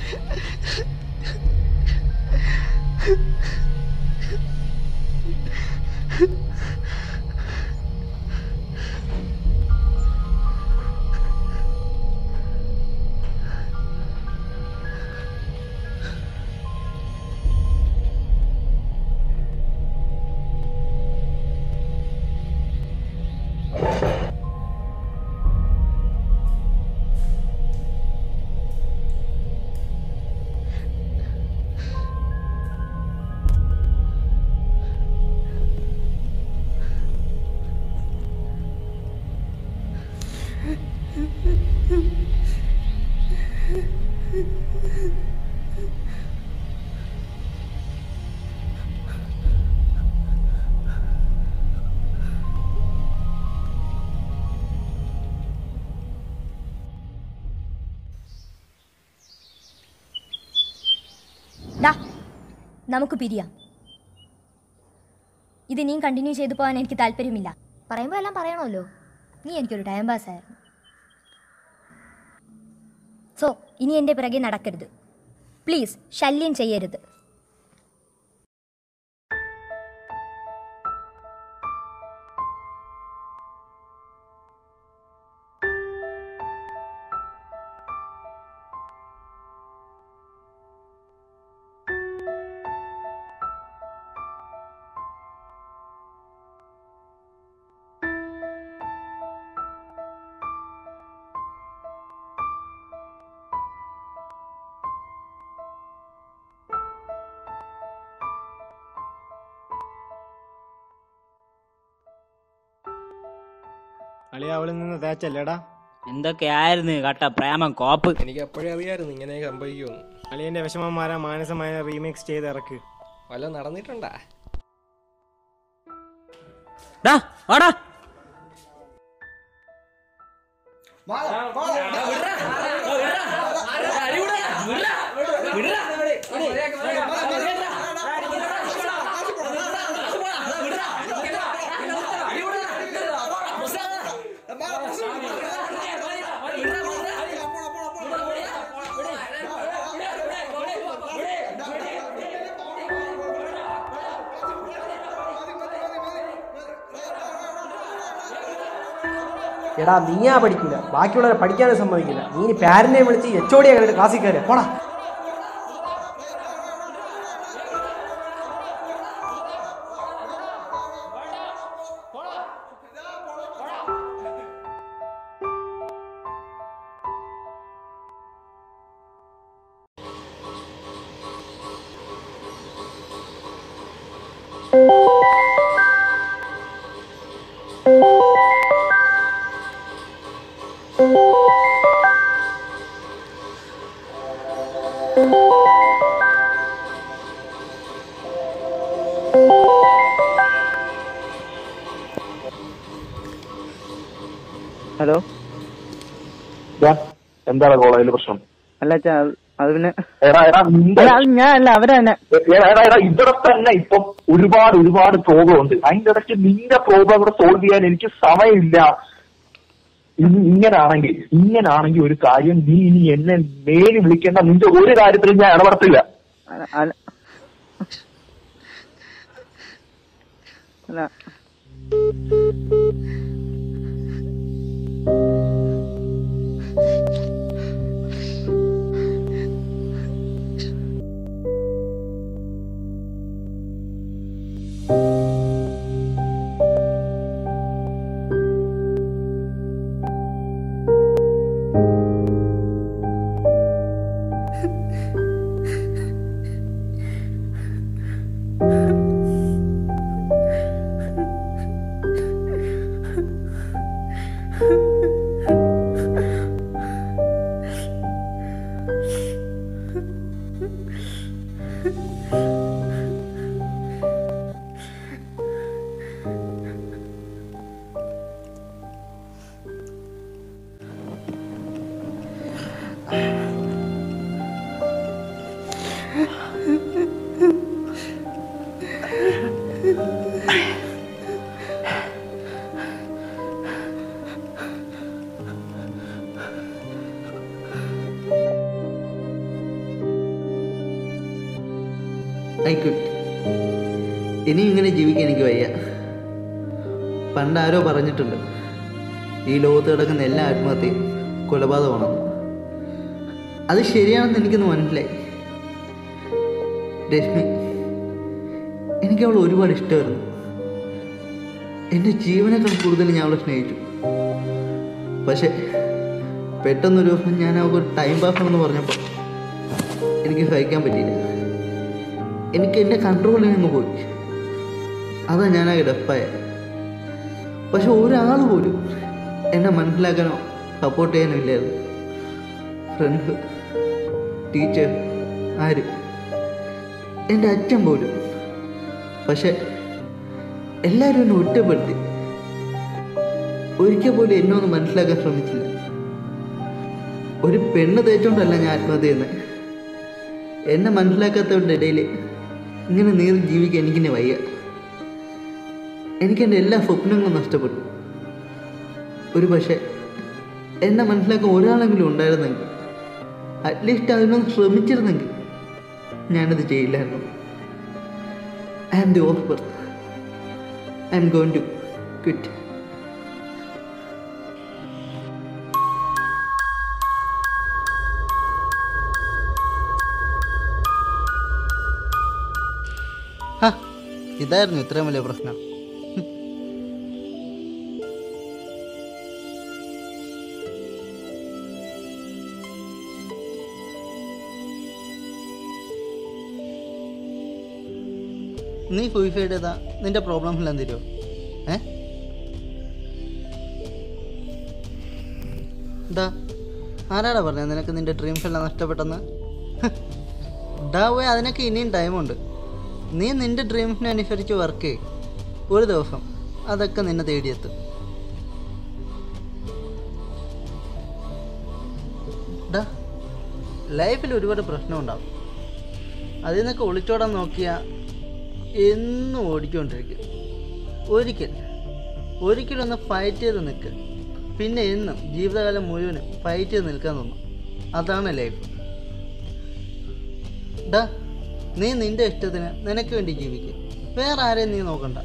ഡാ നമുക്ക് പിരിയാം ഇത് ഇനിയും കണ്ടിന്യൂ ചെയ്തു പോകാൻ എനിക്ക് താല്പര്യമില്ല പറയുമ്പോൾ എല്ലാം പറയണമല്ലോ നീ എനിക്കൊരു ടൈം പാസ് ആയിരുന്നു സോ ഇനി എൻ്റെ പിറകെ നടക്കരുത് പ്ലീസ് ശല്യം ചെയ്യരുത് അളിയ അവളിൽ നിന്ന് തേച്ചല്ലേടാ എന്തൊക്കെയായിരുന്നു കട്ട പ്രേമം കോപ്പ് എനിക്ക് എപ്പോഴേ അറിയായിരുന്നു ഇങ്ങനെ സംഭവിക്കുമെന്ന് അളിയന്റെ വിഷമന്മാരെ മാനസമായ റീമിക്സ് ചെയ്ത് ഇറക്ക് വല്ല നടന്നിട്ടുണ്ടാ ഡാ വാടാ എടാ നീയാ പഠിക്കില്ല ബാക്കിയുള്ളവരെ പഠിക്കാനും സമ്മതിക്കില്ല നീ ഇനി പാരന്റിനെ വിളിച്ച് എച്ച് ഒ ഡി അങ്ങനെ ക്ലാസ്സിൽ കയറി പോടാ ഹലോ എന്താണ് കോളേജിലെ പ്രശ്നം അല്ല അച്ഛാ അത് അത് പിന്നെ എടാ എടാ നിന്റെ അല്ല, അത് ഞാൻ അല്ല അവരാ തന്നെ എടാ എടാ എടാ ഇവിടെ തന്നെ ഇപ്പം ഒരുപാട് ഒരുപാട് പ്രോബ്ലം ഉണ്ട് അതിന്റെ ഇടയ്ക്ക് നിന്റെ പ്രോബ്ലം കൂടെ സോൾവ് ചെയ്യാൻ എനിക്ക് സമയമില്ല ഇനി ഇങ്ങനാണെങ്കിൽ ഇങ്ങനാണെങ്കിൽ ഒരു കാര്യം നീ ഇനി എന്നെ മേലിൽ വിളിക്കേണ്ട നിന്റെ ഒരു കാര്യത്തിലും ഞാൻ ഇടപെടത്തില്ല അല്ല അല്ല അല്ല ഐ ക്വിറ്റ് ഇനി ഇങ്ങനെ ജീവിക്കാൻ എനിക്ക് വയ്യ പണ്ട് ആരോ പറഞ്ഞിട്ടുണ്ട് ഈ ലോകത്ത് കിടക്കുന്ന എല്ലാ ആത്മഹത്യയും കൊലപാതകമാണെന്ന് അത് ശരിയാണെന്ന് എനിക്കൊന്ന് മനസ്സിലായി രശ്മി എനിക്ക് അവൾ ഒരുപാട് ഇഷ്ടമായിരുന്നു എൻ്റെ ജീവനേക്കാൾ കൂടുതൽ ഞാൻ അവളെ സ്നേഹിച്ചു പക്ഷേ പെട്ടെന്നൊരു ദിവസം ഞാൻ അവൾക്ക് ഒരു ടൈം പാസ് ആണെന്ന് പറഞ്ഞപ്പോൾ എനിക്ക് സഹിക്കാൻ പറ്റിയില്ല എനിക്ക് എൻ്റെ കൺട്രോളിൽ നിന്ന് പോയി അതാ ഞാൻ ആ ഡെപ്പായ പക്ഷെ ഒരാൾ പോലും എന്നെ മനസ്സിലാക്കാനോ സപ്പോർട്ട് ചെയ്യാനോ ഇല്ലായിരുന്നു ഫ്രണ്ട്സ് ടീച്ചർ ആരും എൻ്റെ അച്ഛൻ പോലും പക്ഷെ എല്ലാവരും എന്നെ ഒറ്റപ്പെടുത്തി ഒരിക്കൽ പോലും എന്നെ ഒന്ന് മനസ്സിലാക്കാൻ ശ്രമിച്ചില്ല ഒരു പെണ്ണ് തേച്ചോണ്ടല്ല ഞാൻ ആത്മഹത്യ ചെയ്യുന്നത് എന്നെ മനസ്സിലാക്കാത്തവരുടെ ഇടയിൽ ഇങ്ങനെ നീറി ജീവിക്കാൻ എനിക്കിന്നെ വയ്യ എനിക്ക് എൻ്റെ എല്ലാ സ്വപ്നങ്ങളും നഷ്ടപ്പെട്ടു ഒരു പക്ഷേ എന്നെ മനസ്സിലാക്കാൻ ഒരാളെങ്കിലും ഉണ്ടായിരുന്നെങ്കിൽ അറ്റ്ലീസ്റ്റ് അതിനൊന്ന് ശ്രമിച്ചിരുന്നെങ്കിൽ ഞാനത് ചെയ്യില്ലായിരുന്നു I am the of birth I'm going to quit ഹാ ഇതായിരുന്നു ഇത്രയും വലിയ പ്രശ്നം നീ സൂയിസൈഡ് ചെയ്താ നിന്റെ പ്രോബ്ലംസ് എല്ലാം തരുമോ ഏ ഡാ ആരാടാ പറഞ്ഞത് നിനക്ക് നിന്റെ ഡ്രീംസ് എല്ലാം നഷ്ടപ്പെട്ടെന്ന് ഡാ പോയി അതിനൊക്കെ ഇനിയും ടൈമുണ്ട് നീ നിന്റെ ഡ്രീംസിനനുസരിച്ച് വർക്ക് ചെയ്യും ഒരു ദിവസം അതൊക്കെ നിന്നെ തേടിയെത്തും ഡാ ലൈഫിൽ ഒരുപാട് പ്രശ്നമുണ്ടാവും അതിൽ നിന്നൊക്കെ ഒളിച്ചോടാൻ നോക്കിയാൽ എന്നും ഓടിക്കൊണ്ടിരിക്കും ഒരിക്കൽ ഒരിക്കലൊന്ന് ഫൈറ്റ് ചെയ്ത് നിൽക്കുക പിന്നെ എന്നും ജീവിതകാലം മുഴുവനും ഫൈറ്റ് ചെയ്ത് നിൽക്കാൻ തോന്നും അതാണ് ലൈഫ് ഡാ നീ നിന്റെ ഇഷ്ടത്തിന് നിനക്ക് വേണ്ടി ജീവിക്കുക വേറെ ആരെയും നീ നോക്കണ്ട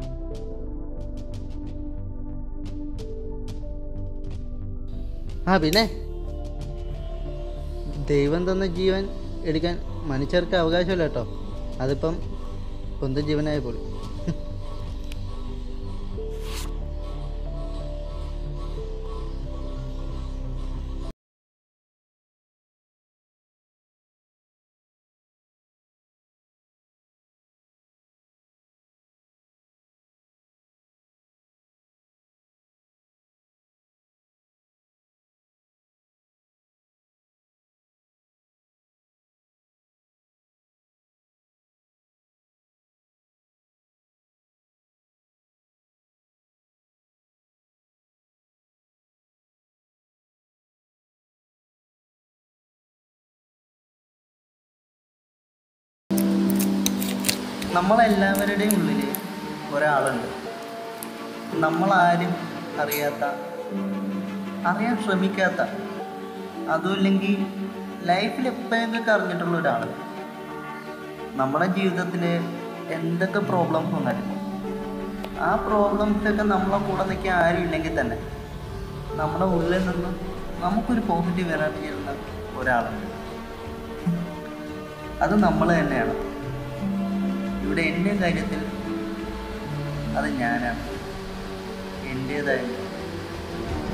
ആ പിന്നെ ദൈവം തന്ന ജീവൻ എടുക്കാൻ മനുഷ്യർക്ക് അവകാശമില്ല കേട്ടോ അതിപ്പം സ്വന്തം ജീവനായ പോലും നമ്മളെല്ലാവരുടെയും ഉള്ളിൽ ഒരാളുണ്ട് നമ്മളാരും അറിയാത്ത അറിയാൻ ശ്രമിക്കാത്ത അതുമില്ലെങ്കിൽ ലൈഫിൽ എപ്പോഴെങ്കിലും അറിഞ്ഞിട്ടുള്ള ഒരാൾ നമ്മുടെ ജീവിതത്തിൽ എന്തൊക്കെ പ്രോബ്ലംസ് വന്നാലും ആ പ്രോബ്ലംസൊക്കെ നമ്മളെ കൂടെ നിൽക്കാൻ ആരും ഇല്ലെങ്കിൽ തന്നെ നമ്മുടെ ഉള്ളിൽ നിന്ന് നമുക്കൊരു പോസിറ്റീവ് എനർജി തരുന്ന ഒരാളുണ്ട് അത് നമ്മൾ തന്നെയാണ് ഇവിടെ എൻ്റെ കാര്യത്തിൽ അത് ഞാനാണ് എൻ്റേതായ